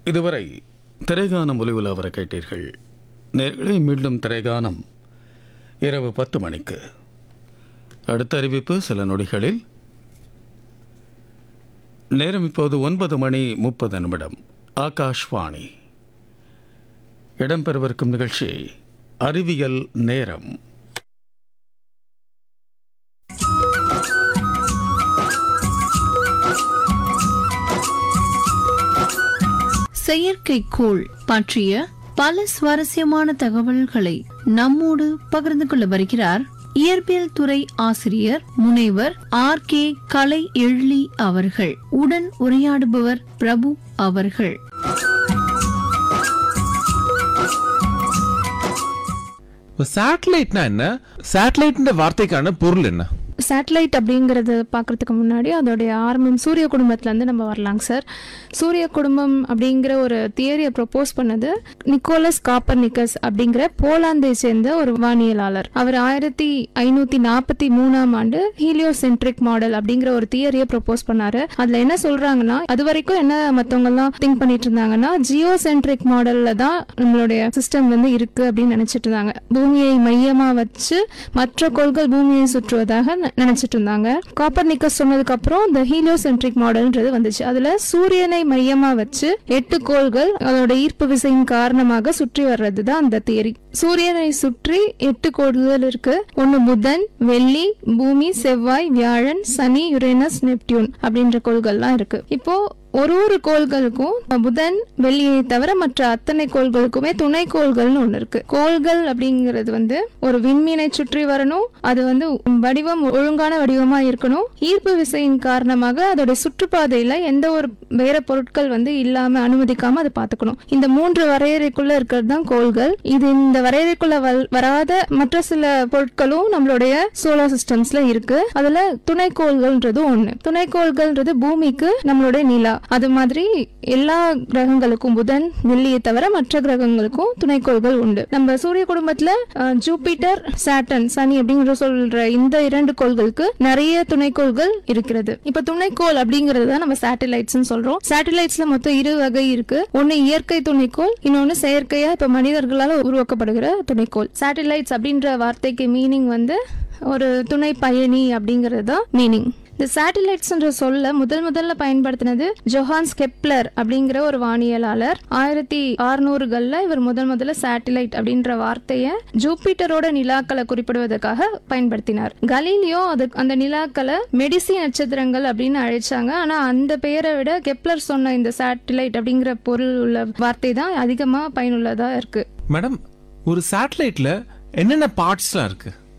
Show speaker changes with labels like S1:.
S1: இதுவரை திரைகானம் ஒலிவில் வர கேட்டீர்கள் நேர்களை மீண்டும் திரைகானம் இரவு பத்து மணிக்கு அடுத்த அறிவிப்பு சில நொடிகளில் நேரம் இப்போது ஒன்பது மணி முப்பது நிமிடம் ஆகாஷ்வாணி இடம்பெறவிருக்கும் நிகழ்ச்சி அறிவியல் நேரம்
S2: செயற்கைக்கோள் பற்றிய பல சுவாரஸ்யமான தகவல்களை நம்மோடு பகிர்ந்து கொள்ள வருகிறார் இயற்பியல் துறை ஆசிரியர் முனைவர் ஆர் கே கலை எழிலி அவர்கள் உடன் உரையாடுபவர் பிரபு அவர்கள்
S3: இப்போ சேட்டலைட்னா என்ன சேட்டலைட்ன்ற வார்த்தைக்கான பொருள் என்ன
S4: சேட்டலைட் அப்படிங்கிறது பார்க்கறதுக்கு முன்னாடி அதோடைய ஆரம்பம் சூரிய குடும்பத்துலேருந்து நம்ம வரலாங்க சார் சூரிய குடும்பம் அப்படிங்கிற ஒரு தியரியை ப்ரொப்போஸ் பண்ணது நிக்கோலஸ் காப்பர்னிக்கஸ் அப்படிங்கிற போலாந்தை சேர்ந்த ஒரு வானியலாளர் அவர் ஆயிரத்தி ஐநூற்றி நாற்பத்தி மூணாம் ஆண்டு ஹீலியோசென்ட்ரிக் மாடல் அப்படிங்கிற ஒரு தியரியை ப்ரொப்போஸ் பண்ணாரு அதில் என்ன சொல்றாங்கன்னா அது வரைக்கும் என்ன மற்றவங்கலாம் திங்க் பண்ணிட்டு இருந்தாங்கன்னா ஜியோ சென்ட்ரிக் மாடலில் தான் நம்மளுடைய சிஸ்டம் வந்து இருக்கு அப்படின்னு நினைச்சிட்டு இருந்தாங்க பூமியை மையமா வச்சு மற்ற கோள்கள் பூமியை சுற்றுவதாக ந- நினைச்சிட்டு இருந்தாங்க காப்பர் நிக்கஸ் சொன்னதுக்கு அப்புறம் இந்த ஹீலியோசென்ட்ரிக் மாடல்ன்றது வந்துச்சு அதுல சூரியனை மையமா வச்சு எட்டு கோள்கள் அதோட ஈர்ப்பு விசையின் காரணமாக சுற்றி வர்றது தான் அந்த தியரி சூரியனை சுற்றி எட்டு கோள்கள் இருக்கு ஒன்னு புதன் வெள்ளி பூமி செவ்வாய் வியாழன் சனி யுரேனஸ் நெப்டியூன் அப்படின்ற கோள்கள்லாம் இருக்கு இப்போ ஒரு ஒரு கோள்களுக்கும் புதன் வெள்ளியை தவிர மற்ற அத்தனை கோள்களுக்குமே துணை கோள்கள்னு ஒன்று இருக்கு கோள்கள் அப்படிங்கிறது வந்து ஒரு விண்மீனை சுற்றி வரணும் அது வந்து வடிவம் ஒழுங்கான வடிவமா இருக்கணும் ஈர்ப்பு விசையின் காரணமாக அதோட சுற்றுப்பாதையில எந்த ஒரு வேற பொருட்கள் வந்து இல்லாம அனுமதிக்காம அதை பார்த்துக்கணும் இந்த மூன்று வரையறைக்குள்ள இருக்கிறது தான் கோள்கள் இது இந்த வரையறைக்குள்ள வல்- வராத மற்ற சில பொருட்களும் நம்மளுடைய சோலார் சிஸ்டம்ஸ்ல இருக்கு அதுல துணைக்கோள்கள்ன்றது ஒண்ணு துணைக்கோள்கள்ன்றது பூமிக்கு நம்மளுடைய நிலா அது மாதிரி எல்லா கிரகங்களுக்கும் புதன் வெள்ளியை தவிர மற்ற கிரகங்களுக்கும் துணைக்கோள்கள் உண்டு நம்ம சூரிய குடும்பத்துல அஹ், ஜூபிட்டர் சாட்டன் சனி அப்படிங்கிற சொல்ற இந்த இரண்டு கோள்களுக்கு நிறைய துணைக்கோள்கள் இருக்கிறது இப்ப துணைக்கோள் அப்படிங்கறது தான் நம்ம சேட்டலைட்ஸ் சொல்றோம் சேட்டலைட்ஸ்ல மொத்தம் இரு வகை இருக்கு ஒன்னு இயற்கை துணைக்கோள் இன்னொன்னு செயற்கையா இப்ப மனிதர்களால உருவாக்கப்படுகிற துணைக்கோள் சேட்டலைட்ஸ் அப்படின்ற வார்த்தைக்கு மீனிங் வந்து ஒரு துணை பயணி அப்படிங்கிறது தான் மீனிங் இந்த சேட்டலைட்ஸ்ன்ற சொல்ல முதல் முதல்ல பயன்படுத்தினது ஜொஹான்ஸ் கெப்லர் அப்படிங்கிற ஒரு வானியலாளர் ஆயிரத்தி அறுநூறுகள்ல இவர் முதல் முதல்ல சேட்டலைட் அப்படின்ற வார்த்தையை ஜூபிட்டரோட நிலாக்களை குறிப்பிடுவதற்காக பயன்படுத்தினார் கலீலியோ அது அந்த நிலாக்களை மெடிசி நட்சத்திரங்கள் அப்படின்னு அழைச்சாங்க ஆனா அந்த பெயரை விட கெப்லர் சொன்ன இந்த சேட்டலைட் அப்படிங்கிற பொருள் உள்ள வார்த்தை தான் அதிகமா பயனுள்ளதா இருக்கு
S3: மேடம் ஒரு சேட்டலைட்ல என்னென்ன பார்ட்ஸ்லாம் இருக்கு